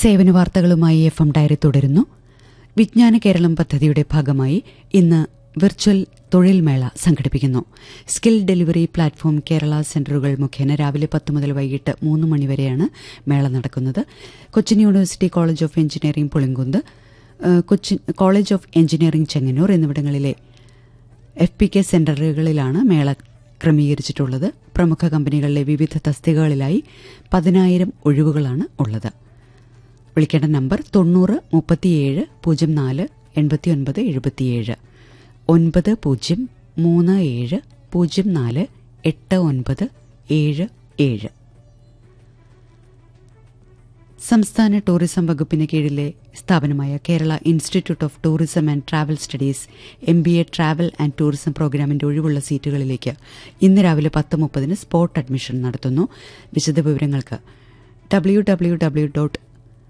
സേവന വാർത്തകളുമായി F M diary തുടരുന്നു വിജ്ഞാന കേരളം പദ്ധതിയുടെ ഭാഗമായി ഇന്ന് വിർച്വൽ തൊഴിൽ മേള സംഘടിപ്പിക്കുന്നു സ്കിൽ ഡെലിവറി പ്ലാറ്റ്ഫോം കേരള സെന്ററുകൾ മുഖേന രാവിലെ പത്ത് മുതൽ വൈകിട്ട് മൂന്ന് മണിവരെയാണ് മേള നടക്കുന്നത് Cochin university college of engineering Pulinkunnu ഏഹ്, Cochin college of engineering Chengannur എന്നിവിടങ്ങളിലെ എഫ് പി കെ സെന്ററുകളിലാണ് മേള ക്രമീകരിച്ചിട്ടുള്ളത് പ്രമുഖ കമ്പനികളിലെ വിവിധ തസ്തികകളിലായി പതിനായിരം ഒഴിവുകളാണ് ഉള്ളത് വിളിക്കേണ്ട നമ്പർ തൊണ്ണൂറ് മുപ്പത്തിയേഴ് പൂജ്യം നാല് എൺപത്തിയൊൻപത് എഴുപത്തിയേഴ് ഒൻപത് പൂജ്യം മൂന്ന് ഏഴ് പൂജ്യം നാല് എട്ട് ഒൻപത് ഏഴ് ഏഴ് സംസ്ഥാന ടൂറിസം വകുപ്പിന് കീഴിലെ സ്ഥാപനമായ Kerala institute of tourism and travel studies M B A travel and tourism പ്രോഗ്രാമിന്റെ ഒഴിവുള്ള സീറ്റുകളിലേക്ക് ഇന്ന് രാവിലെ പത്ത് മുപ്പതിന് സ്പോട്ട് അഡ്മിഷൻ നടത്തുന്നു വിശദവിവരങ്ങൾക്ക് ഡബ്ല്യു ഡബ്ല്യു ഡബ്ല്യു ഡോട്ട്